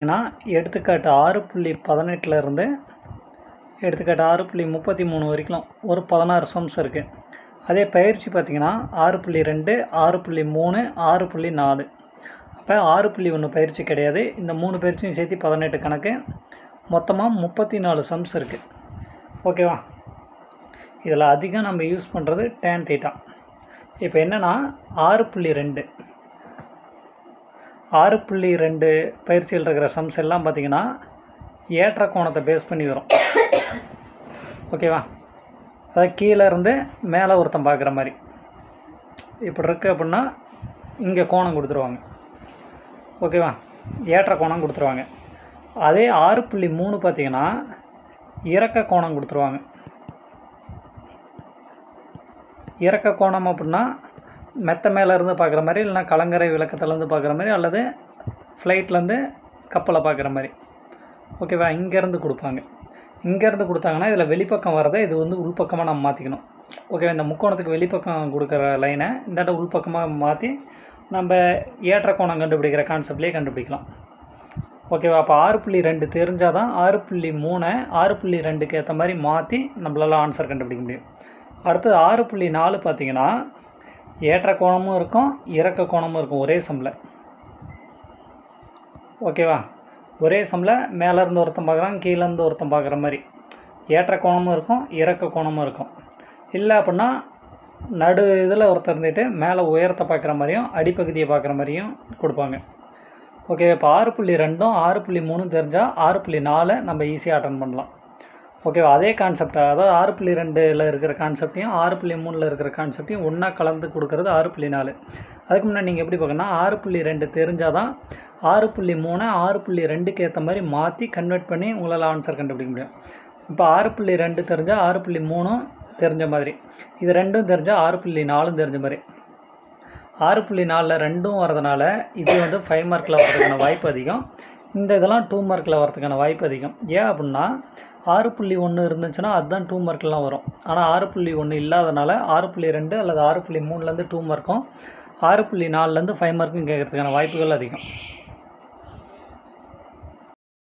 ஏன்னா எடுத்துக்காட்டு ஆறு புள்ளி பதினெட்டில் இருந்து எடுத்துக்காட்டு ஆறு புள்ளி முப்பத்தி மூணு வரைக்கும் ஒரு பதினாறு சம்ஸ் இருக்குது அதே பயிற்சி பார்த்திங்கன்னா ஆறு புள்ளி ரெண்டு ஆறு புள்ளி மூணு ஆறு புள்ளி நாலு அப்போ ஆறு புள்ளி ஒன்று பயிற்சி கிடையாது இந்த மூணு பயிற்சியும் சேர்த்து பதினெட்டு கணக்கு மொத்தமாக முப்பத்தி நாலு சம்ஸ் இருக்குது ஓகேவா இதில் அதிகம் நம்ம யூஸ் பண்ணுறது டேன் தீட்டா இப்போ என்னென்னா ஆறு புள்ளி ரெண்டு ஆறு புள்ளி ரெண்டு பயிற்சியில் இருக்கிற சம்ஸ் எல்லாம் பார்த்திங்கன்னா ஏற்ற கோணத்தை பேஸ் பண்ணி வரும் ஓகேவா அதாவது கீழே இருந்து மேலே ஒருத்தன் பார்க்குற மாதிரி இப்படி இருக்குது அப்படின்னா இங்கே கோணம் கொடுத்துருவாங்க ஓகேவா ஏற்ற கோணம் கொடுத்துருவாங்க அதே ஆறு புள்ளி மூணு பார்த்தீங்கன்னா இறக்க கோணம் கொடுத்துருவாங்க இறக்க கோணம் அப்படின்னா மெத்த மேலே இருந்து பார்க்குற மாதிரி இல்லைனா கலங்கரை விளக்கத்துலேருந்து பார்க்குற மாதிரி அல்லது ஃப்ளைட்லேருந்து கப்பலை பார்க்குற மாதிரி ஓகேவா இங்கேருந்து கொடுப்பாங்க இங்கேருந்து கொடுத்தாங்கன்னா இதில் வெளிப்பக்கம் வரதை இது வந்து உள்பக்கமாக நம்ம மாற்றிக்கணும் ஓகேவா இந்த முக்கோணத்துக்கு வெளிப்பக்கம் கொடுக்குற லைனை இந்த இடம் உள்பக்கமாக மாற்றி நம்ம ஏற்ற கோணம் கண்டுபிடிக்கிற கான்செப்ட்லேயே கண்டுபிடிக்கலாம் ஓகேவா அப்போ ஆறு புள்ளி ரெண்டு தெரிஞ்சால் தான் ஆறு புள்ளி மூணை ஆறு புள்ளி ரெண்டுக்கு ஏற்ற மாதிரி மாற்றி நம்மளால் ஆன்சர் கண்டுபிடிக்க முடியும் அடுத்தது ஆறு புள்ளி நாலு பார்த்தீங்கன்னா ஏற்ற கோணமும் இருக்கும் இறக்க கோணமும் இருக்கும் ஒரே சம்மில் ஓகேவா ஒரே சம்மில் மேலேருந்து ஒருத்தன் பார்க்குறான் கீழேருந்து ஒருத்தன் பார்க்குற மாதிரி ஏற்ற கோணமும் இருக்கும் இறக்க கோணமும் இருக்கும் இல்லை அப்படின்னா நடு இதில் ஒருத்தர் இருந்துட்டு மேலே உயரத்தை பார்க்குற மாதிரியும் அடிப்பகுதியை பார்க்குற மாதிரியும் கொடுப்பாங்க ஓகே இப்போ ஆறு புள்ளி ரெண்டும் ஆறு புள்ளி மூணும் தெரிஞ்சால் ஆறு புள்ளி நாலை நம்ம ஈஸியாக அட்டன் பண்ணலாம் ஓகேவா அதே கான்செப்ட் அதாவது ஆறு புள்ளி ரெண்டில் இருக்கிற கான்செப்டையும் ஆறு புள்ளி மூணில் இருக்கிற கான்செப்டையும் ஒன்றா கலந்து கொடுக்கறது ஆறு புள்ளி நாலு அதுக்கு முன்னாடி நீங்கள் எப்படி பார்க்கணும்னா ஆறு புள்ளி ரெண்டு தெரிஞ்சால் தான் ஆறு புள்ளி மூணை ஆறு புள்ளி ரெண்டுக்கு ஏற்ற மாதிரி மாற்றி கன்வெர்ட் பண்ணி உங்களால் ஆன்சர் கண்டுபிடிக்க முடியும் இப்போ ஆறு புள்ளி ரெண்டு தெரிஞ்சால் ஆறு புள்ளி மூணும் தெரிஞ்ச மாதிரி இது ரெண்டும் தெரிஞ்சால் ஆறு புள்ளி நாலும் தெரிஞ்ச மாதிரி ஆறு புள்ளி நாலில் ரெண்டும் வரதுனால இது வந்து ஃபைவ் மார்க்கில் வரதுக்கான வாய்ப்பு அதிகம் இந்த இதெல்லாம் டூ மார்க்கில் வரதுக்கான வாய்ப்பு அதிகம் ஏன் அப்படின்னா ஆறு புள்ளி ஒன்று இருந்துச்சுன்னா அதுதான் டூ மார்க்லாம் வரும் ஆனால் ஆறு புள்ளி ஒன்று இல்லாதனால ஆறு புள்ளி ரெண்டு அல்லது ஆறு புள்ளி மூணுலேருந்து டூ மார்க்கும் ஆறு புள்ளி நாலுலேருந்து ஃபைவ் மார்க்கும் கேட்கறதுக்கான வாய்ப்புகள் அதிகம்